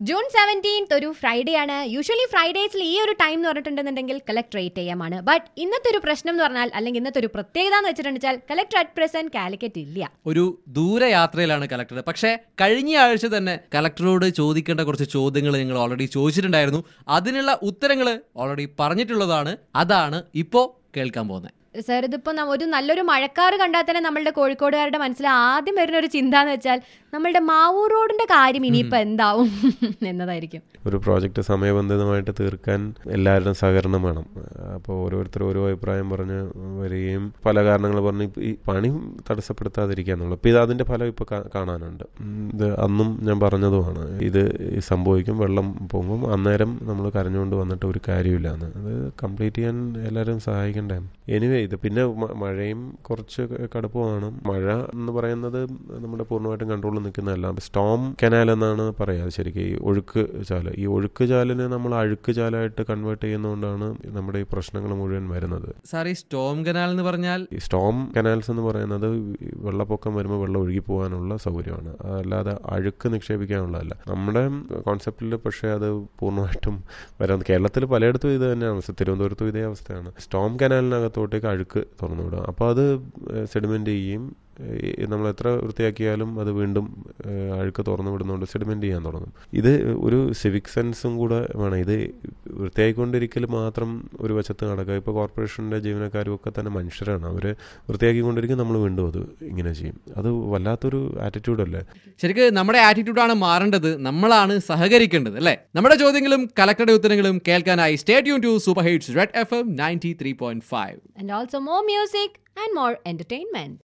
June seventeenth ഒരു Friday ആണ് usually ഫ്രൈഡേസിൽ ഈ ഒരു ടൈം എന്ന് പറഞ്ഞിട്ടുണ്ടെന്നുണ്ടെങ്കിൽ കളക്ടറേറ്റ് ചെയ്യാമാണ് ബട്ട് ഇന്നത്തെ ഒരു പ്രശ്നം എന്ന് പറഞ്ഞാൽ അല്ലെങ്കിൽ ഇന്നത്തെ ഒരു പ്രത്യേകത എന്ന് വെച്ചിട്ടുണ്ടെച്ചാൽ കളക്ടർ അറ്റ് പ്രസന്റ് കാലിക്കറ്റ് ഇല്ല ഒരു ദൂരയാത്രയിലാണ് കലക്ടർ പക്ഷേ കഴിഞ്ഞ ആഴ്ച തന്നെ കലക്ടറോട് ചോദിക്കേണ്ട കുറച്ച് ചോദ്യങ്ങൾ നിങ്ങൾ ഓൾറെഡി ചോദിച്ചിട്ടുണ്ടായിരുന്നു അതിനുള്ള ഉത്തരങ്ങൾ ഓൾറെഡി പറഞ്ഞിട്ടുള്ളതാണ് അതാണ് ഇപ്പോൾ കേൾക്കാൻ പോകുന്നത് സർ ഇതിപ്പോൾ ഒരു നല്ലൊരു മഴക്കാറ് കണ്ടാൽ തന്നെ നമ്മളുടെ കോഴിക്കോടുകാരുടെ മനസ്സിൽ ആദ്യം വരുന്ന ഒരു ചിന്ത എന്ന് വെച്ചാൽ നമ്മളുടെ മാവൂർ റോഡിന്റെ കാര്യം ഇനിയിപ്പോൾ എന്താവും എന്നതായിരിക്കും ഒരു പ്രോജക്റ്റ് സമയബന്ധിതമായിട്ട് തീർക്കാൻ എല്ലാവരുടെയും സഹകരണം വേണം അപ്പോൾ ഓരോരുത്തർ ഓരോ അഭിപ്രായം പറഞ്ഞ് വരികയും പല കാരണങ്ങൾ പറഞ്ഞ് ഇപ്പ ഈ പണി തടസ്സപ്പെടുത്താതിരിക്കുക എന്നുള്ളത് ഇപ്പോൾ ഇത് അതിൻ്റെ ഫലം ഇപ്പോൾ കാണാനുണ്ട് ഉം, ഇത് അന്നും ഞാൻ പറഞ്ഞതുമാണ് ഇത് സംഭവിക്കും വെള്ളം പോകുമ്പം അന്നേരം നമ്മൾ കരഞ്ഞുകൊണ്ട് വന്നിട്ട് ഒരു കാര്യമില്ല എന്ന് അത് കംപ്ലീറ്റ് ചെയ്യാൻ എല്ലാവരും സഹായിക്കണ്ടേ എനിവേ ഇത് പിന്നെ മ- മഴയും കുറച്ച് കടുപ്പമാണ് മഴ എന്ന് പറയുന്നത് നമ്മുടെ പൂർണ്ണമായിട്ടും കൺട്രോളിൽ നിൽക്കുന്നതല്ല സ്റ്റോം കനാൽ എന്നാണ് പറയുക ശരിക്കും ഈ ഒഴുക്ക് ചാല് ഈ ഒഴുക്ക് ചാലിനെ നമ്മൾ അഴുക്ക് ചാലായിട്ട് കൺവേർട്ട് ചെയ്യുന്നതുകൊണ്ടാണ് നമ്മുടെ ഈ പ്രശ്നങ്ങൾ മുഴുവൻ വരുന്നത് സാർ ഈ സ്റ്റോം കനാൽ എന്ന് പറഞ്ഞാൽ ഈ സ്റ്റോം കനാൽസ് എന്ന് പറയുന്നത് ഈ വെള്ളപ്പൊക്കം വരുമ്പോൾ വെള്ളം ഒഴുകി പോകാനുള്ള സൗകര്യമാണ് അതല്ലാതെ അഴുക്ക് നിക്ഷേപിക്കാനുള്ളതല്ല നമ്മുടെ കോൺസെപ്റ്റിൽ പക്ഷേ അത് പൂർണ്ണമായിട്ടും വരാൻ കേരളത്തിൽ പലയിടത്തും ഇത് തന്നെയാണ് തിരുവനന്തപുരത്തും ഇതേ അവസ്ഥയാണ് സ്റ്റോം കനാലിനകത്തോട്ടേക്ക് അഴുക്ക് തുറന്നു വിടുക അപ്പോൾ അത് സെഡിമെൻ്റ് ചെയ്യും ഏഹ് നമ്മൾ എത്ര വൃത്തിയാക്കിയാലും അത് വീണ്ടും ഏഹ് അഴുക്ക് തുറന്നു വിടുന്നതുകൊണ്ട് സെഡിമെൻ്റ് ചെയ്യാൻ തുടങ്ങും ഇത് ഒരു സിവിക് സെൻസും കൂടെ വേണം ഇത് വൃത്തിയാക്കിക്കൊണ്ടിരിക്കൽ മാത്രം ഒരു വശത്ത് നടക്കുക ഇപ്പോൾ കോർപ്പറേഷൻ്റെ ജീവനക്കാരും ഒക്കെ തന്നെ മനുഷ്യരാണ് അവർ വൃത്തിയാക്കിക്കൊണ്ടിരിക്കും നമ്മൾ വീണ്ടും അത് ഇങ്ങനെ ചെയ്യും അത് വല്ലാത്തൊരു ആറ്റിറ്റ്യൂഡല്ലേ ശരിക്കും നമ്മുടെ ആറ്റിറ്റ്യൂഡാണ് മാറേണ്ടത് നമ്മളാണ് സഹകരിക്കേണ്ടത് അല്ലേ നമ്മുടെ ചോദ്യങ്ങളും കലക്ടറുടെ ഉത്തരങ്ങളും കേൾക്കാനായി stay tune to super hits Red F M ninety three point five and also more music and more entertainment